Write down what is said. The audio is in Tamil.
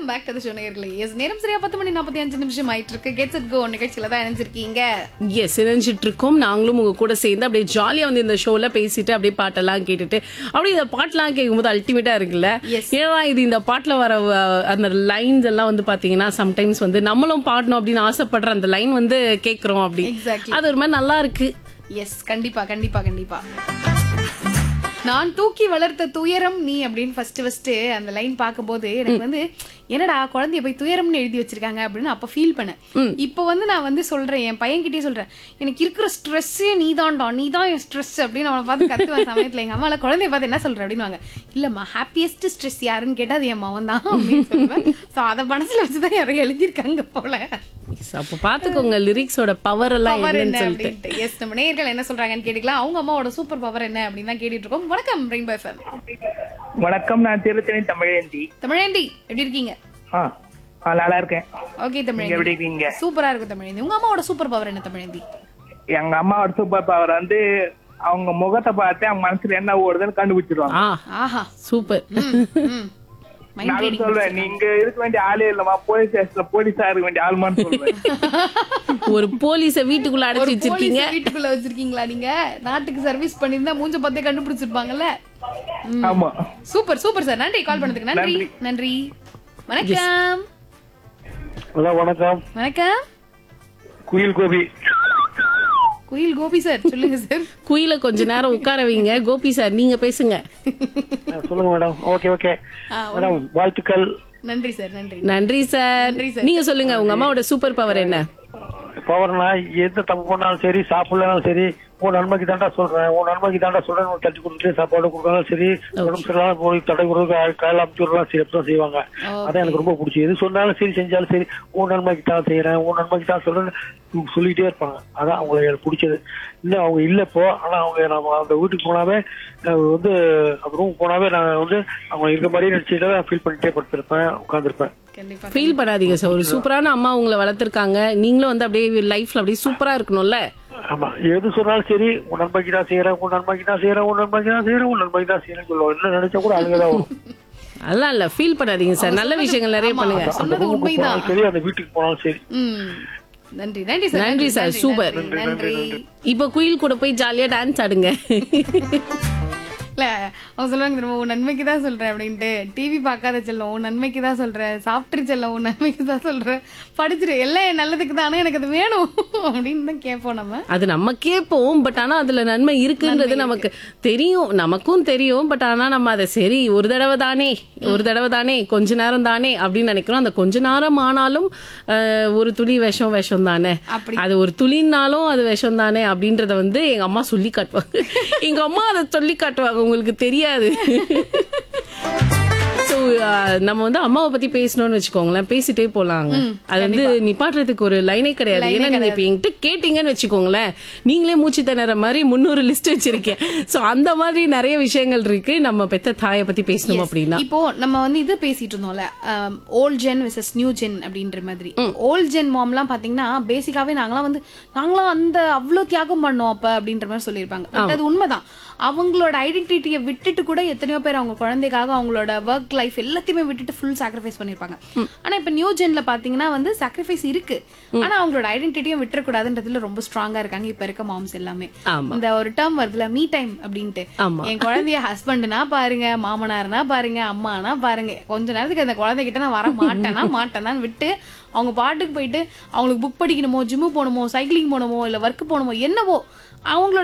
பேக் டு ஷோ நேயர்களே எஸ் நேரம் சரியா பத்து மணி நாற்பத்தி அஞ்சு நிமிஷம் ஆயிட்டு இருக்கு கெட்ஸ் இட் கோ நிகழ்ச்சியில தான் இணைஞ்சிருக்கீங்க எஸ் இணைஞ்சிட்டு இருக்கோம் நாங்களும் உங்க கூட சேர்ந்து அப்படியே ஜாலியா வந்து இந்த ஷோல பேசிட்டு அப்படியே பாட்டெல்லாம் கேட்டுட்டு அப்படியே இந்த பாட்டெல்லாம் கேட்கும்போது அல்டிமேட்டா இருக்குல்ல Yes. ஏன்னா இது இந்த பாட்டுல வர அஹ், அந்த லைன்ஸ் எல்லாம் வந்து பாத்தீங்கன்னா சம்டைம்ஸ் வந்து நம்மளும் பாடணும் அப்படின்னு ஆசைப்படுற அந்த லைன் வந்து கேக்குறோம் அப்படி Exactly. அது ஒரு மாதிரி நல்லா இருக்கு எஸ் கண்டிப்பா கண்டிப்பா கண்டிப்பா நான் தூக்கி வளர்த்த துயரம் நீ அப்படின்னு ஃபர்ஸ்ட் ஃபர்ஸ்ட் அந்த லைன் பார்க்கும்போது எனக்கு வந்து என்னடா குழந்தைய போய் துயரம்னு எழுதி வச்சிருக்காங்க அப்படின்னு அப்ப ஃபீல் பண்ணேன் இப்போ வந்து நான் வந்து சொல்றேன் என் பையன்கிட்டயே சொல்றேன் எனக்கு இருக்கிற ஸ்ட்ரெஸ்ஸே நீ தான்டா நீ தான் என் ஸ்ட்ரெஸ் அப்படின்னு அவனை பார்த்து கத்துவேன் சமயத்துல எங்க அம்மால குழந்தைய பார்த்து என்ன சொல்ற அப்படின்னுவாங்க இல்லம்மா ஹாப்பியஸ்ட் ஸ்ட்ரெஸ் யாருன்னு கேட்டா அது என் மவன் தான் அப்படின்னு சொல்லுவேன் ஸோ அதை மனசுல வச்சுதான் யாரும் எழுதியிருக்காங்க போல Yes, அப்ப பாத்துக்கோங்க லிரிக்ஸோட பவர் எல்லாம் பவர் என்னன்னு என்ன சொல்லிட்டு அப்படின்ட்டு எஸ் நம்ம நேயர்கள் என்ன சொல்றாங்கன்னு கேட்டுக்கலாம் அவங்க அம்மாவோட சூப்பர் பவர் என்ன அப்படின்னு தான் கேட்டுட்டு இருக்கோம் வணக்கம் ரெயின்போ எஃப்எம் வணக்கம் நான் திருத்தணி தமிழேந்தி தமிழேந்தி எப்படி இருக்கீங்க ஆ ஆ, நல்லா இருக்கேன் ஓகே நீங்க எப்படி தமிழேந்தி இருக்கீங்க சூப்பரா இருக்கு தமிழேந்தி உங்க அம்மாவோட சூப்பர் பவர் என்ன தமிழேந்தி எங்க அம்மாவோட சூப்பர் பவர் வந்து அவங்க முகத்தை பார்த்து அவங்க மனசுல என்ன ஓடுதுன்னு கண்டுபிடிச்சிருவாங்க ஆ ஆஹா சூப்பர் ம் மைண்ட் நான் ரீடிங் சொல்றேன் நீங்க இருக்க வேண்டிய ஆளே இல்லமா போலீஸ் ஸ்டேஷன்ல போலீஸா இருக்க வேண்டிய ஆளுமான்னு சொல்றேன் ஒரு போலீஸ வீட்டுக்குள்ள ஒரு அடைச்சு வச்சிருக்கீங்க போலீஸ் வீட்டுக்குள்ள வச்சிருக்கீங்களா நீங்க நாட்டுக்கு சர்வீஸ் பண்ணிருந்தா மூஞ்ச பார்த்தே கண்டுபிடிச்சிருப்பாங்கல்ல ஆமா சூப்பர் சூப்பர் சார் நன்றி கால் பண்ணதுக்கு நன்றி நன்றி வணக்கம் ஹலோ வணக்கம் வணக்கம் குயில் கோபி குயில் கோபி சார் சொல்லுங்க சார் குயில கொஞ்ச நேரம் உட்கார வைங்க கோபி சார் நீங்க பேசுங்க சொல்லுங்க மேடம் ஓகே ஓகே ஆ, மேடம் வாழ்த்துக்கள் நன்றி சார் நன்றி நன்றி சார் நன்றி சார். நீங்க சொல்லுங்க உங்க அம்மாவோட சூப்பர் பவர் என்ன பவர்னா எந்த தப்பு பண்ணாலும் சரி சாப்பிடலாம் சரி உன் நன்மைக்கு தாண்டா சொல்றேன் உன் நன்மைக்கு தாண்டா சொல்றேன் உனக்கு தட்டி கொடுத்துட்டு சாப்பாடு கொடுத்தாலும் சரி உடம்பு சரியில்லாம போய் தடை கொடுக்க காலையில் அமுச்சு விடலாம் சரி அப்படிதான் செய்வாங்க அதான் எனக்கு ரொம்ப பிடிச்சி எது சொன்னாலும் சரி செஞ்சாலும் சரி உன் நன்மைக்கு தான் செய்யறேன் உன் நன்மைக்கு தான் சொல்றேன்னு சொல்லிட்டே இருப்பாங்க அதான் அவங்களுக்கு எனக்கு பிடிச்சது இன்னும் அவங்க இல்ல இப்போ ஆனா அவங்க நம்ம அந்த வீட்டுக்கு போனாவே அஹ் வந்து அந்த ரூம் போனாவே நான் வந்து அவங்க இருக்க மாதிரியே நினைச்சிட்டு ஃபீல் பண்ணிட்டே படுத்திருப்பேன் உட்காந்துருப்பேன் கண்டிப்பா ஃபீல் பண்ணாதீங்க சார் ஒரு சூப்பரான அம்மா உங்களை வளர்த்திருக்காங்க நீங்களும் வந்து அப்படியே லைஃப்ல அப்படியே சூப்பரா இருக்கணும்ல ஆமா எது சொன்னாலும் சரி உன் நன்மைக்கு தான் செய்யறேன் உன் நன்மைக்கு தான் செய்யறேன் உன் நன்மைக்கு தான் செய்யறேன் உன் நன்மைக்கு தான் செய்யறேன்னு சொல்லுவோம் என்ன நினைச்சா கூட அழுகதான் வரும் அதெல்லாம் இல்ல ஃபீல் பண்ணாதீங்க சார் நல்ல விஷயங்கள் நிறைய பண்ணுங்க அந்த சொன்னது ரூமுக்கு உண்மைதான். போனாலும் சரி அந்த வீட்டுக்கு போனாலும் சரி ம் நன்றி நன்றி சார் நன்றி சார், சூப்பர். நன்றி நன்றி இப்ப குயில் கூட போய் ஜாலியா டான்ஸ் ஆடுங்க இல்ல அவங்க சொல்லுவாங்க திரும்ப உன் நன்மைக்கு தான் சொல்றேன் அப்படின்ட்டு டிவி பார்க்காத செல்லம் உன் நன்மைக்கு தான் சொல்றேன் சாப்பிட்டு செல்லம் உன் நன்மைக்கு தான் சொல்றேன் படிச்சிரு எல்லாம் என் நல்லதுக்கு தான் ஆனா எனக்கு அது வேணும் அப்படின்னு தான் கேட்போம் நம்ம அது நம்ம கேட்போம் பட் ஆனா அதுல நன்மை இருக்குன்றது நமக்கு தெரியும் நமக்கும் தெரியும் பட் ஆனா நம்ம அதை சரி ஒரு தடவை தானே ஒரு தடவை தானே கொஞ்ச நேரம் தானே அப்படின்னு நினைக்கிறோம் அந்த கொஞ்ச நேரம் ஆனாலும் அஹ், ஒரு துளி விஷம் விஷம் தானே அப்படி அது ஒரு துளினாலும் அது விஷம் தானே அப்படின்றத வந்து எங்க அம்மா சொல்லி காட்டுவாங்க எங்க அம்மா அதை சொல்லி காட்டுவாங்க உங்களுக்கு தெரியாது So, uh, நம்ம வந்து அம்மாவை பத்தி பேசணும்னு வச்சுக்கோங்களேன் பேசிட்டே போலாங்க அது வந்து நிப்பாட்டுறதுக்கு ஒரு லைனே கிடையாது ஏன்னா நீங்க இப்ப என்கிட்ட கேட்டீங்கன்னு வச்சுக்கோங்களேன் நீங்களே மூச்சு திணற மாதிரி முன்னூறு லிஸ்ட் வச்சிருக்கேன் சோ அந்த மாதிரி நிறைய விஷயங்கள் இருக்கு நம்ம பெத்த தாயை பத்தி பேசணும் அப்படின்னா இப்போ நம்ம வந்து இது பேசிட்டு இருந்தோம்ல old gen versus new gen அப்படின்ற மாதிரி ஓல்ட் ஜென் மாம்லாம் பாத்தீங்கன்னா பேசிக்காவே நாங்களாம் வந்து நாங்களாம் அந்த அவ்வளவு தியாகம் பண்ணோம் அப்ப அப்படின்ற மாதிரி சொல்லியிருப்பாங்க But அது உண்மைதான் அவங்களோட ஐடென்டிட்டியை விட்டுட்டு கூட எத்தனையோ பேர் அவங்க குழந்தைக்காக அவங்களோட ஒர்க் லைஃப் எல்லாத்தையுமே விட்டுட்டு ஃபுல் சாக்ரிஃபைஸ் பண்ணிருப்பாங்க ஆனா இப்ப நியூ ஜென்ல பாத்தீங்கன்னா வந்து சாக்ரிஃபைஸ் இருக்கு ஆனா அவங்களோட ஐடென்டிட்டியும் விட்டுறக்கூடாதுன்றதுல ரொம்ப ஸ்ட்ராங்கா இருக்காங்க இப்ப இருக்க மாம்ஸ் எல்லாமே ஆமா. இந்த ஒரு டேர்ம் வருதுல மீ டைம் அப்படின்ட்டு ஆமா. என் குழந்தைய ஹஸ்பண்ட்னா பாருங்க மாமனார்னா பாருங்க அம்மானா பாருங்க கொஞ்ச நேரத்துக்கு அந்த குழந்தைகிட்ட நான் வர மாட்டேனா மாட்டேனான்னு விட்டு அவங்க பாட்டுக்கு போயிட்டு அவங்களுக்கு புக் படிக்கணுமோ ஜிம்மு போகணுமோ சைக்கிளிங் போகணுமோ இல்ல ஒர்க் போகணுமோ என்னவோ அவங்களோட